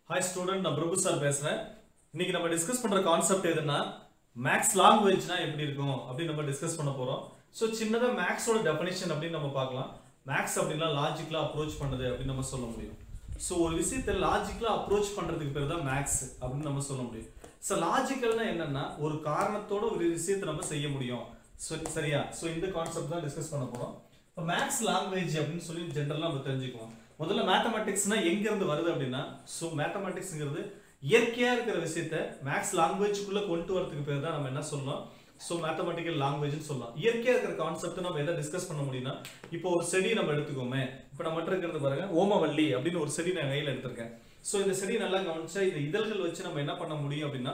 hi student நான் பிரபு sir பேசுறேன் இன்னைக்கு நம்ம டிஸ்கஸ் பண்ற கான்செப்ட் எதுன்னா மேக்ஸ் லாங்குவேஜ்னா எப்படி இருக்கும் அப்படின்னு நம்ம டிஸ்கஸ் பண்ண போறோம் ஸோ சின்னதா மேக்ஸோட டெஃபினேஷன் அப்படின்னு நம்ம பார்க்கலாம் மேக்ஸ் அப்படின்னா லாஜிக்கலா அப்ரோச் பண்ணுது அப்படின்னு நம்ம சொல்ல முடியும் ஸோ ஒரு விஷயத்தை லாஜிக்கலா அப்ரோச் பண்றதுக்கு பேர் தான் மேக்ஸ் அப்படின்னு நம்ம சொல்ல முடியும் ஸோ லாஜிக்கல்னா என்னன்னா ஒரு காரணத்தோட ஒரு விஷயத்தை நம்ம செய்ய முடியும் ஸோ சரியா ஸோ இந்த கான்செப்ட் தான் டிஸ்கஸ் பண்ண போறோம் இப்போ மேக்ஸ் லாங்குவேஜ் அப்படின்னு சொல்லி ஜென்ரலாக நம்ம தெரிஞ்சுக்குவோம் முதல்ல மேத்தமெட்டிக்ஸ்னா எங்க இருந்து வருது அப்படின்னா ஸோ மேத்தமெட்டிக்ஸ்ங்கிறது இயற்கையா இருக்கிற விஷயத்த மேக்ஸ் லாங்குவேஜுக்குள்ள கொண்டு வரதுக்கு பேர் தான் நம்ம என்ன சொல்லலாம் ஸோ மேத்தமெட்டிக்கல் லாங்குவேஜ்னு சொல்லலாம் இயற்கையா இருக்கிற கான்செப்ட் நம்ம எதை டிஸ்கஸ் பண்ண முடியும்னா இப்போ ஒரு செடி நம்ம எடுத்துக்கோமே இப்போ நம்ம இருக்கிறது பாருங்க ஓமவல்லி அப்படின்னு ஒரு செடி நான் கையில் எடுத்திருக்கேன் ஸோ இந்த செடி நல்லா கவனிச்சா இந்த இதழ்கள் வச்சு நம்ம என்ன பண்ண முடியும் அப்படின்னா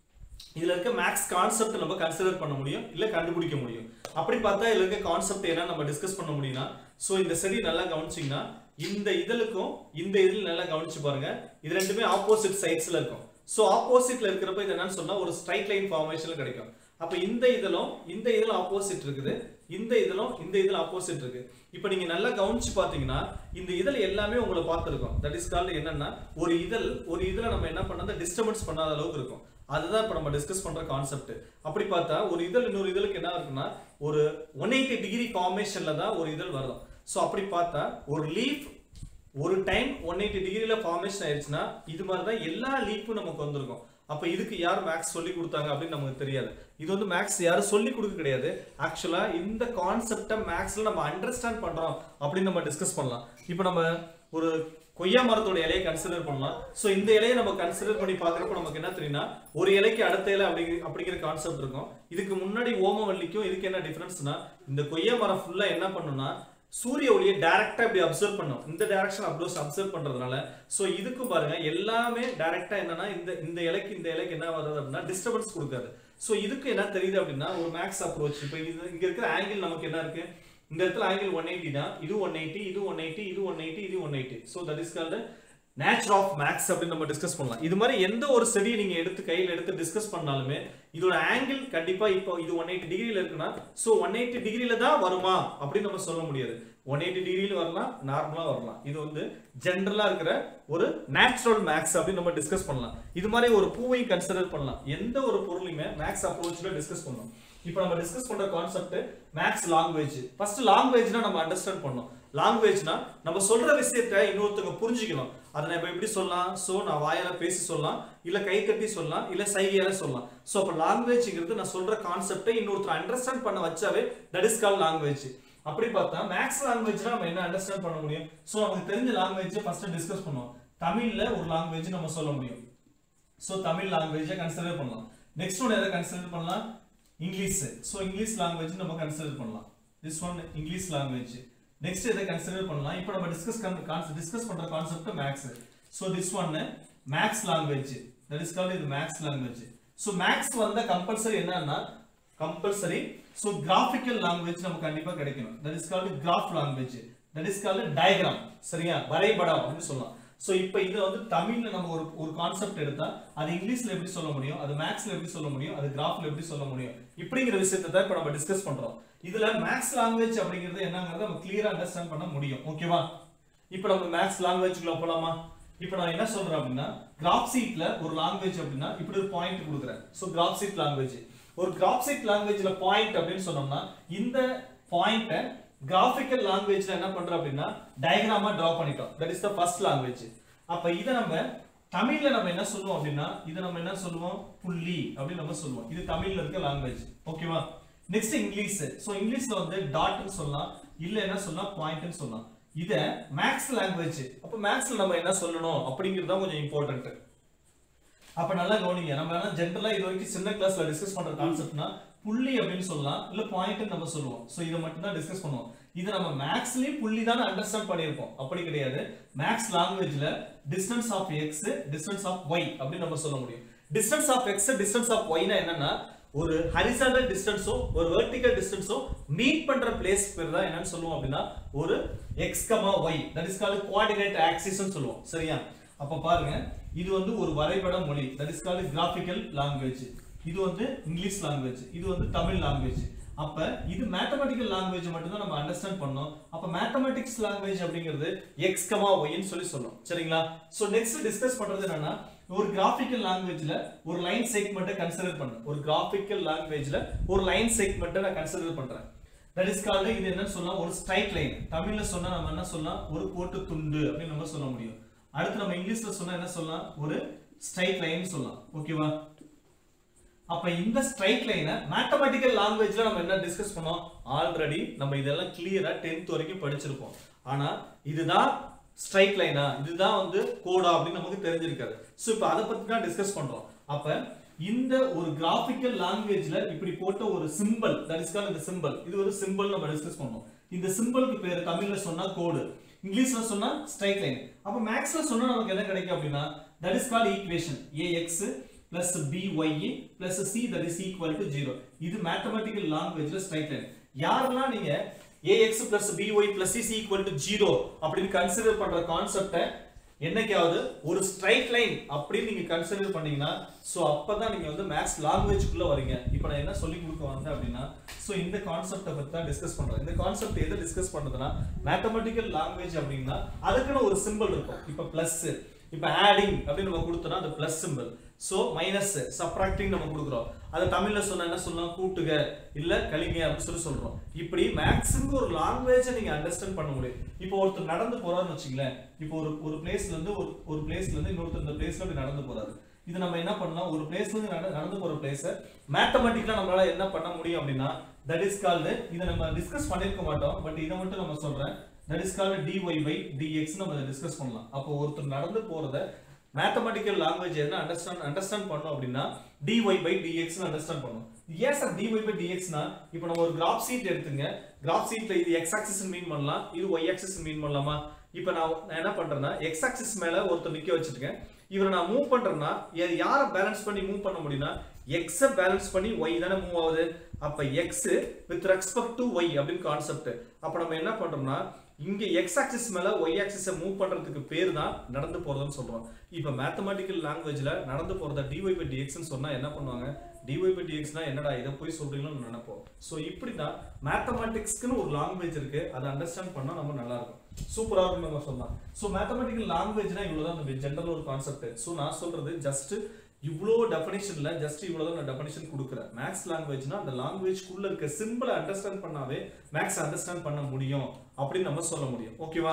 இதுல இருக்க மேக்ஸ் கான்செப்ட் நம்ம கன்சிடர் பண்ண முடியும் இல்ல கண்டுபிடிக்க முடியும் அப்படி பார்த்தா இதுல இருக்க கான்செப்ட் என்ன நம்ம டிஸ்கஸ் பண்ண முடியும்னா சோ இந்த செடி நல்லா கவனிச்சீங்கன்னா இந்த இதழுக்கும் இந்த இதழ் நல்லா கவனிச்சு பாருங்க இது ரெண்டுமே ஆப்போசிட் சைட்ஸ்ல இருக்கும் சோ ஆப்போசிட்ல இருக்கிறப்ப இது என்னன்னு சொன்னா ஒரு ஸ்ட்ரைட் லைன் ஃபார்மேஷன்ல கிடைக்கும் அப்ப இந்த இதழும் இந்த இதழ் ஆப்போசிட் இருக்குது இந்த இதழும் இந்த இதழ் ஆப்போசிட் இருக்கு இப்போ நீங்க நல்லா கவனிச்சு பாத்தீங்கன்னா இந்த இதழ் எல்லாமே உங்களை பார்த்துருக்கோம் தட் இஸ் கால்டு என்னன்னா ஒரு இதழ் ஒரு இதழை நம்ம என்ன பண்ணாத டிஸ்டர்பன்ஸ் பண்ணாத அளவுக்கு இருக்கும் அதுதான் இப்போ நம்ம டிஸ்கஸ் பண்ற கான்செப்ட் அப்படி பார்த்தா ஒரு இதழ் இன்னொரு இதழுக்கு என்ன இருக்குன்னா ஒரு ஒன் எயிட்டி டிகிரி ஃபார்மேஷன்ல தான் ஒரு இதழ் வரும் ஸோ அப்படி பார்த்தா ஒரு லீஃப் ஒரு டைம் ஒன் எயிட்டி டிகிரியில ஃபார்மேஷன் ஆயிடுச்சுன்னா இது மாதிரி தான் எல்லா லீஃபும் நமக்கு வந்திருக்கும் அப்ப இதுக்கு யார் மேக்ஸ் சொல்லி கொடுத்தாங்க அப்படின்னு நமக்கு தெரியாது இது வந்து மேக்ஸ் யாரும் சொல்லி கொடுக்க கிடையாது ஆக்சுவலா இந்த கான்செப்டை மேக்ஸ்ல நம்ம அண்டர்ஸ்டாண்ட் பண்றோம் அப்படின்னு நம்ம டிஸ்கஸ் பண்ணலாம் இப்போ நம்ம ஒரு கொய்யா மரத்தோட இலையை கன்சிடர் பண்ணலாம் ஸோ இந்த இலையை நம்ம கன்சிடர் பண்ணி பார்க்குறப்ப நமக்கு என்ன தெரியும்னா ஒரு இலைக்கு அடுத்த இலை அப்படி அப்படிங்கிற கான்செப்ட் இருக்கும் இதுக்கு முன்னாடி ஓமவல்லிக்கும் இதுக்கு என்ன டிஃபரன்ஸ்னா இந்த கொய்யா மரம் ஃபுல்லா என்ன பண்ணும்னா சூரிய ஒளியை டைரக்டா இப்படி அப்சர்வ் பண்ணும் இந்த டைரக்ஷன் அப்ளோஸ் அப்சர்வ் பண்றதுனால சோ இதுக்கும் பாருங்க எல்லாமே டைரக்டா என்னன்னா இந்த இந்த இலைக்கு இந்த இலைக்கு என்ன வருது அப்படின்னா டிஸ்டர்பன்ஸ் கொடுக்காது சோ இதுக்கு என்ன தெரியுது அப்படின்னா ஒரு மேக்ஸ் அப்ரோச் இப்போ இது இங்க இருக்கிற ஆங்கிள் நமக்கு என்ன இருக்கு இந்த இடத்துல ஆங்கிள் ஒன் எயிட்டி தான் இது ஒன் எயிட்டி இது ஒன் எயிட்டி இது ஒன் எயிட்டி இது one eighty so that is called nature of maths அப்படின்னு நம்ம டிஸ்கஸ் பண்ணலாம் இது மாதிரி எந்த ஒரு செடியை நீங்க எடுத்து கையில் எடுத்து டிஸ்கஸ் பண்ணாலுமே இதோட ஆங்கிள் கண்டிப்பா இப்போ இது ஒன் எயிட்டி டிகிரியில இருக்குன்னா ஸோ ஒன் எயிட்டி டிகிரியில தான் வருமா அப்படின்னு நம்ம சொல்ல முடியாது ஒன் எயிட்டி டிகிரியில வரலாம் நார்மலா வரலாம் இது வந்து ஜென்ரலா இருக்கிற ஒரு நேச்சுரல் மேக்ஸ் அப்படின்னு நம்ம டிஸ்கஸ் பண்ணலாம் இது மாதிரி ஒரு பூவையும் கன்சிடர் பண்ணலாம் எந்த ஒரு பொருளையுமே மேக்ஸ் அப்ரோச்ல டிஸ்கஸ் பண்ணலாம் இப்போ நம்ம டிஸ்கஸ் பண்ற கான்செப்ட் மேக்ஸ் லாங்குவேஜ் ஃபர்ஸ்ட் லாங்குவேஜ்னா நம்ம அண்டர்ஸ்டாண்ட் பண்ணணும் லாங்குவேஜ்னா நம்ம சொல்ற விஷயத்த இன்னொருத்தவங்க புரிஞ்சுக்கணும் அதை நம்ம எப்படி சொல்லலாம் சோ நான் வாயால பேசி சொல்லலாம் இல்ல கை கட்டி சொல்லலாம் இல்ல சைகையால சொல்லலாம் சோ அப்ப லாங்குவேஜ்ங்கிறது நான் சொல்ற கான்செப்டை இன்னொருத்தர் அண்டர்ஸ்டாண்ட் பண்ண வச்சாவே தட் இஸ் கால் லாங்குவேஜ் அப்படி பார்த்தா மேக்ஸ் லாங்குவேஜ்னா நம்ம என்ன அண்டர்ஸ்டாண்ட் பண்ண முடியும் சோ நமக்கு தெரிஞ்ச லாங்குவேஜ் ஃபர்ஸ்ட் டிஸ்கஸ் பண்ணுவோம் தமிழ்ல ஒரு லாங்குவேஜ் நம்ம சொல்ல முடியும் சோ தமிழ் லாங்குவேஜை கன்சிடர் பண்ணலாம் நெக்ஸ்ட் ஒன் எதை கன்சிடர் பண்ணலாம் இங்கிலீஷ் ஸோ இங்கிலீஷ் லாங்குவேஜ் நம்ம கன்சிடர் பண்ணலாம் this one English language next இதை கன்சிடர் பண்ணலாம் இப்போ நம்ம டிஸ்கஸ் டிஸ்கஸ் பண்ற concept maths so this one maths language that is called இது மேக்ஸ் லாங்குவேஜ் ஸோ மேக்ஸ் வந்த கம்பல்சரி என்னன்னா கம்பல்சரி ஸோ கிராஃபிக்கல் லாங்குவேஜ் நமக்கு கண்டிப்பா கிடைக்கணும் that is called graph language that is called diagram சரியா வரைபடம் அப்படின்னு சொல்லலாம் ஸோ இப்போ இதை வந்து தமிழ்ல நம்ம ஒரு ஒரு கான்செப்ட் எடுத்தா அது இங்கிலீஷ்ல எப்படி சொல்ல முடியும் அது மேக்ஸ்ல எப்படி சொல்ல முடியும் அது கிராஃப்ல எப்படி சொல்ல முடியும் இப்படிங்கிற விஷயத்தை தான் இப்போ நம்ம டிஸ்கஸ் பண்றோம் இதுல மேக்ஸ் லாங்குவேஜ் அப்படிங்கிறது என்னங்கிறத நம்ம கிளியரா அண்டர்ஸ்டாண்ட் பண்ண முடியும் ஓகேவா இப்போ நம்ம மேக்ஸ் லாங்குவேஜ்குள்ள போலாமா இப்போ நான் என்ன சொல்றேன் அப்படின்னா கிராஃப் சீட்ல ஒரு லாங்குவேஜ் அப்படின்னா இப்படி ஒரு பாயிண்ட் கொடுக்குறேன் ஸோ கிராஃப் சீட் லாங்குவேஜ் ஒரு கிராஃப் சீட் லாங்குவேஜ்ல பாயிண்ட் அப்படின்னு சொன்னோம்னா இந்த பாயிண்ட்டை கிராஃபிக்கல் லாங்குவேஜ்ல என்ன பண்றோம் அப்படின்னா டயக்ராமா டிரா பண்ணிட்டோம் that is the first language அப்ப இதை நம்ம தமிழ்ல நம்ம என்ன சொல்லுவோம் அப்படின்னா இதை நம்ம என்ன சொல்லுவோம் புள்ளி அப்படின்னு நம்ம சொல்லுவோம் இது தமிழ்ல இருக்க லாங்குவேஜ் ஓகேவா நெக்ஸ்ட் இங்கிலீஷ் சோ இங்கிலீஷ்ல வந்து டாட்னு சொல்லலாம் இல்ல என்ன சொல்லலாம் பாயிண்ட்னு சொல்லலாம் இத மேக்ஸ் லாங்குவேஜ் அப்ப மேக்ஸ்ல நம்ம என்ன சொல்லணும் அப்படிங்கிறது தான் கொஞ்சம் இம்பார்ட்டன்ட் அப்ப நல்லா கவனிங்க நம்ம என்ன ஜென்ரலா இது வரைக்கும் சின்ன கிளாஸ்ல டிஸ்கஸ் பண்ற கான்செப்ட்னா புள்ளி அப்படின்னு சொல்லலாம் இல்ல பாயிண்ட் நம்ம சொல்லுவோம் சோ இதை மட்டும் தான் டிஸ்கஸ் பண்ணுவோம் இது நம்ம மேக்ஸ்லயும் புள்ளி தானே அண்டர்ஸ்டாண்ட் பண்ணியிருப்போம் அப்படி கிடையாது மேக்ஸ் லாங்குவேஜ்ல distance of x distance of y அப்படின்னு நம்ம சொல்ல முடியும் distance of x distance of ஒய்னா என்னன்னா ஒரு ஹரிசாண்டல் டிஸ்டன்ஸோ ஒரு வெர்டிகல் டிஸ்டன்ஸோ மீட் பண்ற பிளேஸ் பேர் தான் என்னன்னு சொல்லுவோம் அப்படின்னா ஒரு x comma y that is called coordinate ஆக்சிஸ்னு சொல்லுவோம் சரியா அப்ப பாருங்க இது வந்து ஒரு வரைபட மொழி தட் இஸ் கால்டு கிராஃபிக்கல் லாங்குவேஜ் இது வந்து இங்கிலீஷ் லாங்குவேஜ் இது வந்து தமிழ் லாங்குவேஜ் அப்ப இது மேத்தமெட்டிக்கல் லாங்குவேஜ் மட்டும் தான் நம்ம அண்டர்ஸ்டாண்ட் பண்ணோம் அப்ப மேத்தமெட்டிக்ஸ் லாங்குவேஜ் அப்படிங்கிறது எக்ஸ் கமா ஒய்ன்னு சொல்லி சொல்லும் சரிங்களா சோ நெக்ஸ்ட் டிஸ்கஸ் பண்றது என்னன்னா ஒரு கிராஃபிக்கல் லாங்குவேஜ்ல ஒரு லைன் செக்மெண்ட்டை கன்சிடர் பண்ணேன் ஒரு கிராஃபிக்கல் லாங்குவேஜ்ல ஒரு லைன் செக்மெண்ட்டை நான் கன்சிடர் பண்றேன் தட் இஸ் கால்டு இது என்னன்னு சொல்லலாம் ஒரு ஸ்ட்ரைட் லைன் தமிழ்ல சொன்னா நம்ம என்ன சொல்லலாம் ஒரு கோட்டு துண்டு அப்படின்னு நம்ம சொல்ல முடியும் அடுத்து நம்ம இங்கிலீஷ்ல சொன்னா என்ன சொல்லலாம் ஒரு ஸ்ட்ரைட் லைன் சொல்லலாம் ஓகேவா அப்ப இந்த ஸ்ட்ரைட் லைனை மேத்தமெட்டிக்கல் லாங்குவேஜ்ல நம்ம என்ன டிஸ்கஸ் பண்ணோம் ஆல்ரெடி நம்ம இதெல்லாம் கிளியரா 10th வரைக்கும் படிச்சிருப்போம் ஆனா இதுதான் ஸ்ட்ரைட் லைனா இதுதான் வந்து கோடா அப்படின்னு நமக்கு தெரிஞ்சிருக்காது சோ இப்போ அதை பத்தி தான் டிஸ்கஸ் பண்றோம் அப்ப இந்த ஒரு கிராஃபிக்கல் லாங்குவேஜ்ல இப்படி போட்ட ஒரு சிம்பிள் தட் இஸ் கால் இந்த சிம்பிள் இது ஒரு சிம்பிள் நம்ம டிஸ்கஸ் பண்ணோம் இந்த சிம்பிளுக்கு பேர் தமிழ்ல சொன்னா கோடு இங்கிலீஷ்ல சொன்னா ஸ்ட்ரைட் லைன் அப்ப மேக்ஸ்ல சொன்னா நமக்கு என்ன கிடைக்கும் அப்படின்னா that is call equation a x plus b y plus c that is equal to zero இது மேத்தமெட்டிக்கல் லாங்குவேஜ்ல ஸ்ட்ரைட் லைன் யாரெல்லாம் நீங்க a x plus b y plus is equal to zero அப்படின்னு கன்சிடர் பண்ற கான்செப்டை என்னைக்காவது ஒரு ஸ்ட்ரைட் லைன் அப்படின்னு நீங்க கன்சிடர் பண்ணீங்கன்னா சோ அப்பதான் நீங்க வந்து மேத்ஸ் லாங்குவேஜ்க்குள்ள வரீங்க இப்போ நான் என்ன சொல்லி கொடுக்க வந்தேன் அப்படின்னா சோ இந்த கான்செப்டை பத்தி தான் டிஸ்கஸ் பண்றேன் இந்த கான்செப்ட் எதை டிஸ்கஸ் பண்றதுன்னா மேத்தமெட்டிக்கல் லாங்குவேஜ் அப்படின்னா அதுக்குன்னு ஒரு சிம்பிள் இருக்கும் இப்போ பிளஸ் இப்போ ஆடிங் அப்படின்னு நம்ம கொடுத்தோம்னா அது plus simple so minus subtracting நம்ம கொடுக்குறோம் அதை தமிழ்ல சொன்னா என்ன சொல்லலாம் கூட்டுக இல்ல கழிங்க அப்படின்னு சொல்லி சொல்றோம் இப்படி மேக்ஸிமம் ஒரு லாங்குவேஜை நீங்க அண்டர்ஸ்டாண்ட் பண்ண முடியும் இப்போ ஒருத்தர் நடந்து போறாருன்னு வச்சுங்களேன் இப்போ ஒரு ஒரு பிளேஸ்ல இருந்து ஒரு ஒரு பிளேஸ்ல இருந்து இன்னொருத்தர் இந்த பிளேஸ்ல அப்படி நடந்து போறாரு இது நம்ம என்ன பண்ணலாம் ஒரு பிளேஸ்ல இருந்து நட- நடந்து போற பிளேஸ மேத்தமெட்டிக்கலா நம்மளால என்ன பண்ண முடியும் அப்படின்னா தட் இஸ் கால்டு இதை நம்ம டிஸ்கஸ் பண்ணிருக்க மாட்டோம் பட் இதை மட்டும் நம்ம சொல்றேன் that is called dy by dx நம்ம இதை டிஸ்கஸ் பண்ணலாம் அப்போ ஒருத்தர் நடந்து போறத மேத்தமெட்டிக்கல் லாங்குவேஜ் என்ன அண்டர்ஸ்டாண்ட் அண்டர்ஸ்டாண்ட் பண்ணோம் அப்படின்னா dy பை dx னு அண்டர்ஸ்டாண்ட் பண்ணும் ஏன் சார் dy பை dx னா இப்போ நம்ம ஒரு கிராஃப் சீட் எடுத்துங்க கிராஃப் சீட்ல இது x ஆக்சிஸ் மீன் பண்ணலாம் இது y ஆக்சிஸ் மீன் பண்ணலாமா இப்போ நான் நான் என்ன பண்றேன்னா x ஆக்சிஸ் மேல ஒருத்தர் நிக்க வச்சிருக்கேன் இவரை நான் மூவ் பண்றேன்னா யா- யாரை பேலன்ஸ் பண்ணி மூவ் பண்ண முடியும்னா x பேலன்ஸ் பண்ணி y தானே மூவ் ஆகுது அப்ப x with respect to y அப்படின்னு கான்செப்ட் அப்ப நம்ம என்ன பண்றோம்னா இங்க x ஆக்சிஸ் மேல y ஆக்சிஸை மூவ் பண்றதுக்கு பேர் தான் நடந்து போறதுன்னு சொல்றோம் இப்ப மேத்தமெட்டிக்கல் லாங்குவேஜ்ல நடந்து போறத dy by dx ன்னு சொன்னா என்ன பண்ணுவாங்க dy by dx னா என்னடா இதை போய் சொல்றீங்களோன்னு நினைப்போம் சோ இப்படி தான் மேத்தமெட்டிக்ஸ்க்குன்னு ஒரு லாங்குவேஜ் இருக்கு அதை அண்டர்ஸ்டாண்ட் பண்ணா நம்ம நல்லா இருக்கும் சூப்பரா இருக்கும் நம்ம சொல்லலாம் சோ மேத்தமெட்டிக்கல் லாங்குவேஜ்னா இவ்வளவுதான் நம்ம ஜென்ரல் ஒரு கான்செப்ட் சோ நான் சொல்றது ஜஸ்ட் இவ்வளோ டெஃபனிஷன்ல ஜஸ்ட் இவ்வளவுதான் நான் டெஃபனிஷன் கொடுக்குறேன் மேக்ஸ் லாங்குவேஜ்னா அந்த லாங்குவேஜ்க்குள்ள இருக்க சிம்பிளை அண்டர்ஸ்டாண்ட் பண்ணாவே மேக்ஸ் அண்டர்ஸ்டாண்ட் பண்ண முடியும் அப்படின்னு நம்ம சொல்ல முடியும் ஓகேவா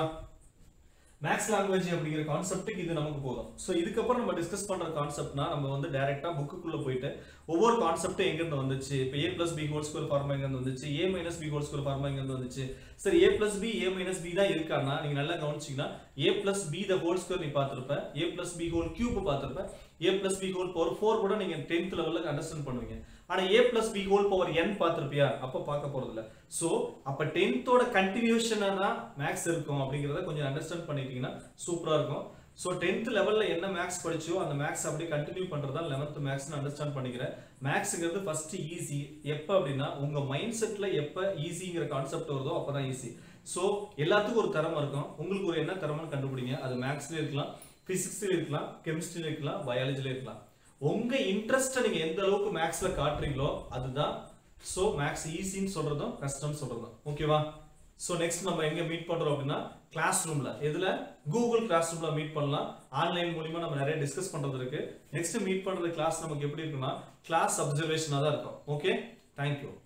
மேக்ஸ் லாங்குவேஜ் அப்படிங்கிற கான்செப்ட்டுக்கு இது நமக்கு போதும் ஸோ இதுக்கப்புறம் நம்ம டிஸ்கஸ் பண்ற கான்செப்ட்னா நம்ம வந்து டைரக்டா புக்குக்குள்ள போயிட்டு ஒவ்வொரு கான்செப்ட்டும் எங்கிருந்து வந்துச்சு இப்போ a plus b whole square formula எங்கிருந்து வந்துச்சு a minus b whole square formula எங்கிருந்து வந்துச்சு சரி a plus b a minus b தான் இருக்கான்னா நீங்க நல்லா கவனிச்சீங்கன்னா a plus b the whole square நீ பார்த்திருப்ப a plus b whole cube பார்த்திருப்ப a plus b whole power four கூட நீங்க டென்த் லெவலில் அண்டர்ஸ்டாண்ட் பண்ணுவீங்க ஆனா a plus b whole power n பார்த்திருப்பியா அப்ப பார்க்க போறது இல்ல சோ அப்ப டென்த்தோட கண்டினியூஷனா தான் மேக்ஸ் இருக்கும் அப்படிங்கறத கொஞ்சம் அண்டர்ஸ்டாண்ட் பண்ணிட்டீங்கன்னா சூப்பரா இருக்கும் ஸோ டென்த் லெவல்ல என்ன மேக்ஸ் படிச்சோ அந்த மேக்ஸ் அப்படியே கண்டினியூ பண்றதா லெவன்த் மேக்ஸ்னு அண்டர்ஸ்டாண்ட் பண்ணிக்கிறேன் மேக்ஸுங்கிறது ஃபர்ஸ்ட் ஈஸி எப்போ அப்படின்னா உங்க மைண்ட் செட்ல எப்போ ஈஸிங்கிற கான்செப்ட் வருதோ அப்பதான் ஈஸி ஸோ எல்லாத்துக்கும் ஒரு திறமை இருக்கும் உங்களுக்கு ஒரு என்ன திறமைன்னு கண்டுபிடிங்க அது மேக்ஸ்ல இருக்கலாம் பிசிக்ஸ்ல இருக்கலாம் கெமிஸ்ட்ரியில இருக்கலாம் பயாலஜில இருக்கலாம் உங்க இன்ட்ரெஸ்ட்டை நீங்க எந்த அளவுக்கு மேக்ஸ்ல காட்டுறீங்களோ அதுதான் ஸோ மேக்ஸ் ஈஸின்னு சொல்றதும் கஷ்டம்னு சொல்றதும் ஓகேவா ஸோ நெக்ஸ்ட் நம்ம எங்க மீட் பண்றோம் அப்படின்னா கிளாஸ் ரூம்ல எதுல கூகுள் கிளாஸ் ரூம்ல மீட் பண்ணலாம் ஆன்லைன் மூலியமா நம்ம நிறைய டிஸ்கஸ் பண்றது இருக்கு நெக்ஸ்ட் மீட் பண்றது கிளாஸ் நமக்கு எப்படி இருக்குன்னா கிளாஸ் அப்சர்வேஷனா தான் இருக்கும் ஓகே தேங்க்யூ